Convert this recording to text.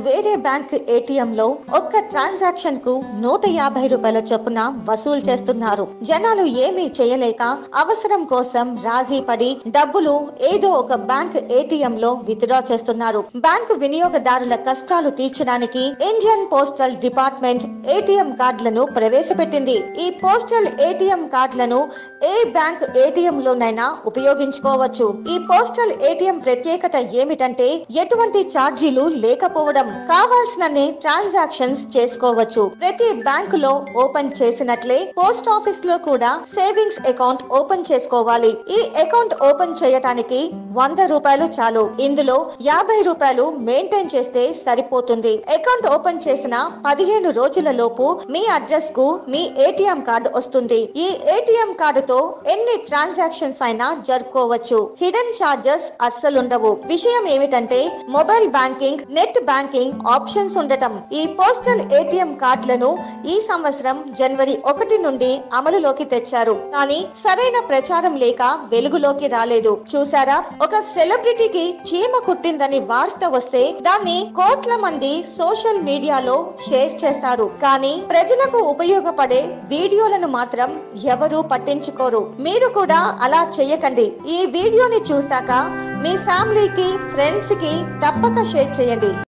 వేరే bank ATM లో ఒక్క ట్రాన్సాక్షన్ కు నూట యాభై రూపాయల చొప్పున వసూలు చేస్తున్నారు జనాలు ఏమీ చేయలేక అవసరం కోసం రాజీ పడి డబ్బులు ఏదో ఒక బ్యాంక్ ఏటీఎం లో విత్డ్రా చేస్తున్నారు బ్యాంకు వినియోగదారుల కష్టాలు తీర్చడానికి ఇండియన్ పోస్టల్ డిపార్ట్మెంట్ ఏటీఎం కార్డులను ప్రవేశపెట్టింది ఈ పోస్టల్ ఏటీఎం కార్డులను ఏ బ్యాంక్ ఏటీఎం లోనైనా ఉపయోగించుకోవచ్చు ఈ పోస్టల్ ఏటీఎం ప్రత్యేకత ఏమిటంటే ఎటువంటి ఛార్జీలు లేకపోవడం కావాల్సినన్ని ట్రాన్సాక్షన్స్ చేసుకోవచ్చు ప్రతి బ్యాంకులో ఓపెన్ చేసినట్లే పోస్ట్ ఆఫీస్ లో కూడా సేవింగ్స్ అకౌంట్ ఓపెన్ చేసుకోవాలి ఈ అకౌంట్ ఓపెన్ చేయటానికి వంద రూపాయలు చాలు ఇందులో యాభై రూపాయలు మెయింటైన్ చేస్తే సరిపోతుంది అకౌంట్ ఓపెన్ చేసిన పదిహేను రోజుల లోపు మీ అడ్రస్ కు మీ ఏటీఎం కార్డు వస్తుంది ఈ ఏటీఎం కార్డుతో ఎన్ని ట్రాన్సాక్షన్స్ అయినా జరుపుకోవచ్చు హిడెన్ చార్జెస్ అస్సలుండవు విషయం ఏమిటంటే mobile banking net banking options ఉండటం ఈ పోస్టల్ ఏటీఎం కార్డులను ఈ సంవత్సరం జనవరి ఒకటి నుండి అమలులోకి తెచ్చారు కానీ సరైన ప్రచారం లేక వెలుగులోకి రాలేదు చూసారా ఒక సెలబ్రిటీకి చీమ కుట్టిందని వార్త వస్తే దాన్ని కోట్ల మంది సోషల్ మీడియాలో షేర్ చేస్తారు కానీ ప్రజలకు ఉపయోగపడే వీడియోలను మాత్రం ఎవరూ పట్టించుకోరు మీరు కూడా అలా చేయకండి ఈ వీడియోని చూశాక మీ ఫ్యామిలీకి ఫ్రెండ్స్ కి తప్పక షేర్ చేయండి